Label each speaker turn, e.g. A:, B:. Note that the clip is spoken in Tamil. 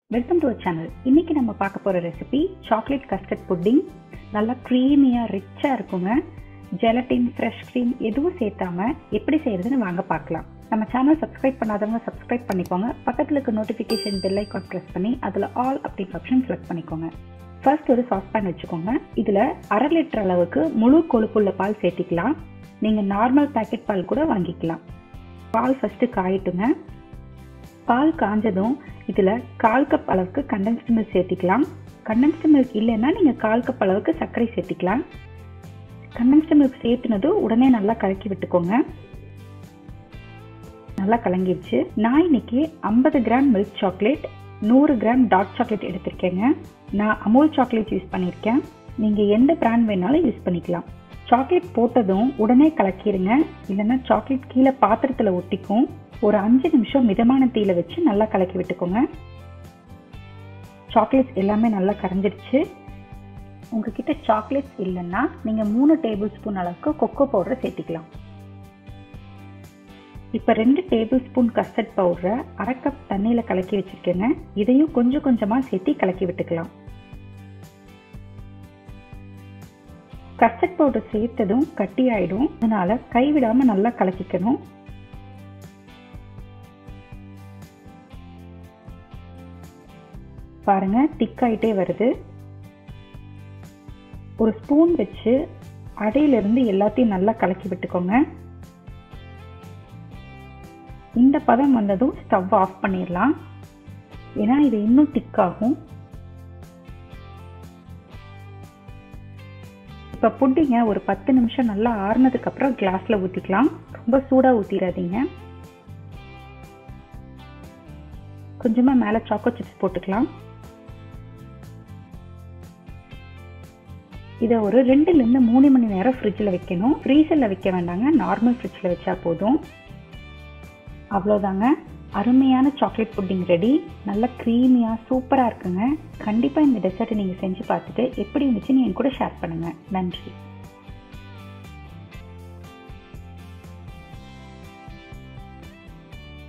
A: வெல்கம் டு சேனல் இன்னைக்கு நம்ம பார்க்க போற ரெசிபி சாக்லேட் கஸ்டர்ட் புட்டிங் நல்லா க்ரீமியா ரிச்சா இருக்குங்க ஜெலட்டின் ஃப்ரெஷ் க்ரீம் எதுவும் சேர்த்தாம எப்படி செய்யறதுன்னு வாங்க பார்க்கலாம் நம்ம சேனல் சப்ஸ்கிரைப் பண்ணாதவங்க சப்ஸ்கிரைப் பண்ணிக்கோங்க பக்கத்துல இருக்க நோட்டிஃபிகேஷன் பெல் ஐக்கான் ப்ரெஸ் பண்ணி அதுல ஆல் அப்படிங்கிற ஆப்ஷன் செலக்ட் பண்ணிக்கோங்க ஃபர்ஸ்ட் ஒரு சாஸ்பேன் வச்சுக்கோங்க இதுல அரை லிட்டர் அளவுக்கு முழு கொழுப்புள்ள பால் சேர்த்திக்கலாம் நீங்க நார்மல் பேக்கெட் பால் கூட வாங்கிக்கலாம் பால் ஃபர்ஸ்ட் காயட்டுங்க பால் காஞ்சதும் இதில் கால் கப் அளவுக்கு கண்டென்ஸ்டு மில்க் சேர்த்திக்கலாம் கண்டென்ஸ்டு மில்க் இல்லைன்னா நீங்கள் கால் கப் அளவுக்கு சர்க்கரை சேர்த்திக்கலாம் கண்டென்ஸ்டு மில்க் சேர்த்துனதும் உடனே நல்லா கலக்கி விட்டுக்கோங்க நல்லா கலங்கிடுச்சு நான் இன்னைக்கு ஐம்பது கிராம் மில்க் சாக்லேட் நூறு கிராம் டார்க் சாக்லேட் எடுத்திருக்கேங்க நான் அமூல் சாக்லேட் யூஸ் பண்ணியிருக்கேன் நீங்கள் எந்த பிராண்ட் வேணாலும் யூஸ் பண்ணிக்கலாம் சாக்லேட் போட்டதும் உடனே கலக்கிடுங்க இல்லைன்னா சாக்லேட் கீழே பாத்திரத்தில் ஒட்டிக்கும் ஒரு அஞ்சு நிமிஷம் மிதமான தீயில வச்சு நல்லா கலக்கி விட்டுக்கோங்க சாக்லேட்ஸ் எல்லாமே நல்லா கரைஞ்சிடுச்சு உங்ககிட்ட சாக்லேட்ஸ் இல்லைன்னா நீங்கள் மூணு டேபிள் ஸ்பூன் அளவுக்கு கொக்கோ பவுடரை சேர்த்திக்கலாம் இப்போ ரெண்டு டேபிள் ஸ்பூன் கஸ்டர்ட் பவுடரை அரை கப் தண்ணியில் கலக்கி வச்சுருக்கேங்க இதையும் கொஞ்சம் கொஞ்சமாக சேர்த்து கலக்கி விட்டுக்கலாம் கஸ்டர்ட் பவுடர் சேர்த்ததும் கட்டி ஆயிடும் அதனால கைவிடாமல் நல்லா கலக்கிக்கணும் பாருங்க திக்காயிட்டே வருது ஒரு ஸ்பூன் வச்சு அடையிலிருந்து எல்லாத்தையும் நல்லா கலக்கி விட்டுக்கோங்க இந்த பதம் வந்ததும் ஸ்டவ் ஆஃப் பண்ணிடலாம் ஏன்னா இது இன்னும் திக்காகும் இப்போ புட்டிங்க ஒரு பத்து நிமிஷம் நல்லா ஆறுனதுக்கு அப்புறம் கிளாஸ்ல ஊற்றிக்கலாம் ரொம்ப சூடாக ஊற்றிடாதீங்க கொஞ்சமாக மேலே சாக்கோ சிப்ஸ் போட்டுக்கலாம் இதை ஒரு ரெண்டுலேருந்து மூணு மணி நேரம் ஃப்ரிட்ஜில் வைக்கணும் ஃப்ரீசரில் வைக்க வேண்டாங்க நார்மல் ஃப்ரிட்ஜில் வச்சா போதும் அவ்வளோதாங்க அருமையான சாக்லேட் புட்டிங் ரெடி நல்ல க்ரீமியாக சூப்பராக இருக்குங்க கண்டிப்பாக இந்த டெசர்ட்டை நீங்கள் செஞ்சு பார்த்துட்டு எப்படி இருந்துச்சுன்னு என் கூட ஷேர் பண்ணுங்கள் நன்றி